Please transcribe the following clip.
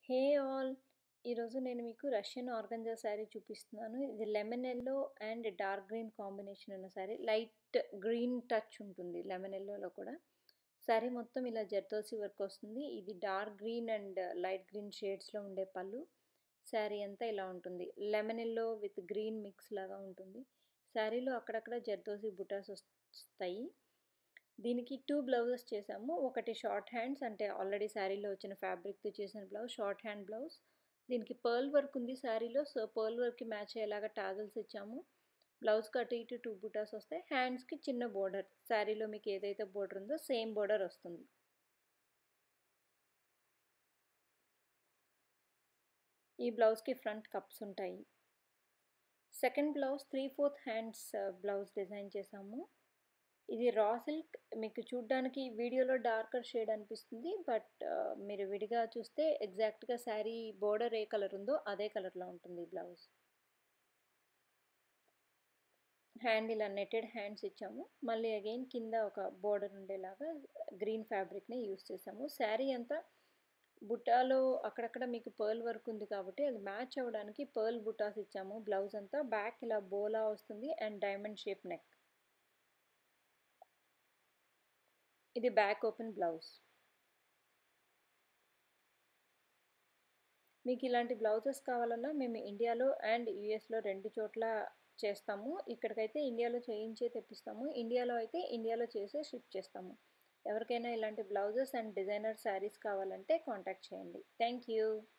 Hey all! ఈరోజు నేను మీకు రష్యన్ ఆర్గంజా శారీ చూపిస్తున్నాను. ఇది lemon yellow and dark green combination ఉన్న శారీ. లైట్ గ్రీన్ టచ్ ఉంటుంది లెమన్ యెల్లోలో కూడా. శారీ మొత్తం ఇలా జర్దోసి వర్క్ వస్తుంది. ఇది dark green and light green షేడ్స్‌లో ఉండే పళ్ళు. శారీ అంతా ఇలా ఉంటుంది. Lemon yellow with green mix లాగా ఉంటుంది. శారీలో అక్కడక్కడ జర్దోసి బుటాస్ వస్తాయి. దీనికి 2 బ్లౌజెస్ చేసాము. ఒకటి షార్ట్ హ్యాండ్స్ అంటే ఆల్రెడీ శారీలో వచ్చిన ఫ్యాబ్రిక్‌తో చేసిన బ్లౌజ్ షార్ట్ హ్యాండ్ బ్లౌజ్. దీనికి పర్ల్ వర్క్ ఉంది శారీలో. సో, పర్ల్ వర్క్‌కి మ్యాచ్ అయ్యేలాగా టాజిల్స్ ఇచ్చాము. బ్లౌజ్‌కి అటు ఇటు 2 బుటాస్ వస్తాయి. హ్యాండ్స్‌కి చిన్న బోర్డర్. శారీలో మీకు ఏదైతే బోర్డర్ ఉందో సేమ్ బోర్డర్ వస్తుంది. ఈ బ్లౌజ్‌కి ఫ్రంట్ కప్స్ ఉంటాయి. Second blouse 3/4 hands blouse design చేసాము. ఇది రా సిల్క్ మీకు చూడ్డానికి వీడియోలో డార్కర్ షేడ్ అనిపిస్తుంది. బట్ మీరు విడిగా చూస్తే ఎగ్జాక్ట్‌గా శారీ బోర్డర్ ఏ కలర్ ఉందో అదే కలర్‌లో ఉంటుంది ఈ బ్లౌజ్. హ్యాండ్ ఇలా నెట్టెడ్ హ్యాండ్స్ ఇచ్చాము. మళ్ళీ అగైన్ కింద ఒక బోర్డర్ ఉండేలాగా గ్రీన్ ఫ్యాబ్రిక్‌ని యూజ్ చేసాము. శారీ అంతా బుటాలో అక్కడక్కడ మీకు పర్ల్ వర్క్ ఉంది కాబట్టి అది మ్యాచ్ అవ్వడానికి పర్ల్ బుటాస్ ఇచ్చాము. బ్లౌజ్ అంతా బ్యాక్ ఇలా బోలా వస్తుంది అండ్ డైమండ్ షేప్ నెక్. ఇది బ్యాక్ ఓపెన్ బ్లౌజ్. మీకు ఇలాంటి బ్లౌజెస్ కావాలన్నా మేము ఇండియాలో అండ్ యూఎస్‌లో 2 చోట్ల చేస్తాము. ఇక్కడికైతే ఇండియాలో చేయించే తెప్పిస్తాము. ఇండియాలో అయితే ఇండియాలో చేసే షిప్ చేస్తాము. ఎవరికైనా ఇలాంటి బ్లౌజెస్ అండ్ డిజైనర్ శారీస్ కావాలంటే కాంటాక్ట్ చేయండి. Thank you.